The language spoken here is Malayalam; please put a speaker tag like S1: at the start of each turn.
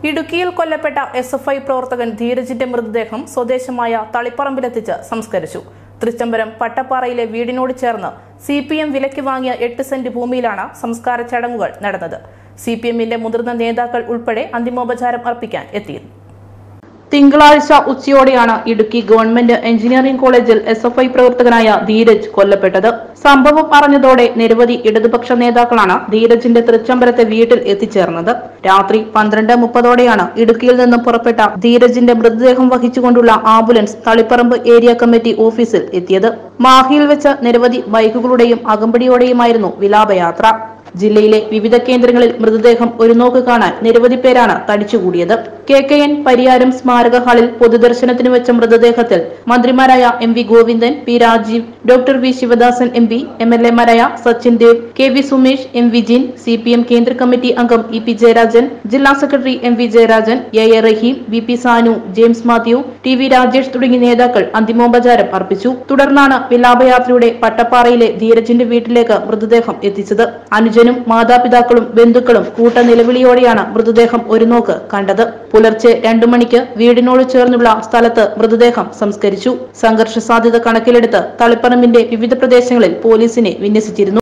S1: ഇടുക്കിയിൽ കൊല്ലപ്പെട്ട എസ് എഫ് ഐ പ്രവർത്തകൻ ധീരജിന്റെ മൃതദേഹം സ്വദേശമായ തളിപ്പറമ്പിലെത്തിച്ച് സംസ്കരിച്ചു തൃച്ചംബരം പട്ടപ്പാറയിലെ വീടിനോട് ചേർന്ന് സി പി എം വിലയ്ക്ക് വാങ്ങിയ എട്ട് സെന്റ് ഭൂമിയിലാണ് സംസ്കാര ചടങ്ങുകൾ നടന്നത് സി പി എമ്മിന്റെ മുതിർന്ന നേതാക്കൾ ഉൾപ്പെടെ അന്തിമോപചാരം അർപ്പിക്കാൻ എത്തിയിരുന്നു തിങ്കളാഴ്ച ഉച്ചയോടെയാണ് ഇടുക്കി ഗവൺമെന്റ് എഞ്ചിനീയറിംഗ് കോളേജിൽ എസ് എഫ് ഐ പ്രവർത്തകനായ ധീരജ് കൊല്ലപ്പെട്ടത് സംഭവം അറിഞ്ഞതോടെ നിരവധി ഇടതുപക്ഷ നേതാക്കളാണ് ധീരജിന്റെ തൃച്ചംബരത്തെ വീട്ടിൽ എത്തിച്ചേർന്നത് രാത്രി പന്ത്രണ്ട് മുപ്പതോടെയാണ് ഇടുക്കിയിൽ നിന്നും പുറപ്പെട്ട ധീരജിന്റെ മൃതദേഹം വഹിച്ചുകൊണ്ടുള്ള ആംബുലൻസ് തളിപ്പറമ്പ് ഏരിയ കമ്മിറ്റി ഓഫീസിൽ എത്തിയത് മാഹിയിൽ വെച്ച് നിരവധി ബൈക്കുകളുടെയും അകമ്പടിയോടെയുമായിരുന്നു വിലാപയാത്ര ജില്ലയിലെ വിവിധ കേന്ദ്രങ്ങളിൽ മൃതദേഹം ഒരു നോക്ക് കാണാൻ നിരവധി പേരാണ് തടിച്ചുകൂടിയത് കെ കെ എൻ പരിയാരം സ്മാരക ഹാളിൽ പൊതുദർശനത്തിന് വെച്ച മൃതദേഹത്തിൽ മന്ത്രിമാരായ M V Govindan P Rajeev doctor V Sivadasan M P M L എമാരായ Sachin Dev K V Sumesh M Vijin C P M കേന്ദ്ര കമ്മിറ്റി അംഗം ഇ പി ജയരാജൻ ജില്ലാ secretary M V Jayarajan A A Rahim V P Sanu James Mathew T V Rajesh തുടങ്ങിയ നേതാക്കൾ അന്തിമോപചാരം അർപ്പിച്ചു തുടർന്നാണ് വിലാപയാത്രയുടെ പട്ടപ്പാറയിലെ ധീരജിന്റെ വീട്ടിലേക്ക് മൃതദേഹം എത്തിച്ചത് അനുജനും മാതാപിതാക്കളും ബന്ധുക്കളും കൂട്ട നിലവിളിയോടെയാണ് മൃതദേഹം ഒരു നോക്ക് കണ്ടത് പുലർച്ചെ രണ്ടു മണിക്ക് വീടിനോട് ചേർന്നുള്ള സ്ഥലത്ത് മൃതദേഹം സംസ്കരിച്ചു സംഘർഷ സാധ്യത കണക്കിലെടുത്ത് തളിപ്പറമ്പിന്റെ വിവിധ പ്രദേശങ്ങളിൽ പോലീസിനെ വിന്യസിച്ചിരുന്നു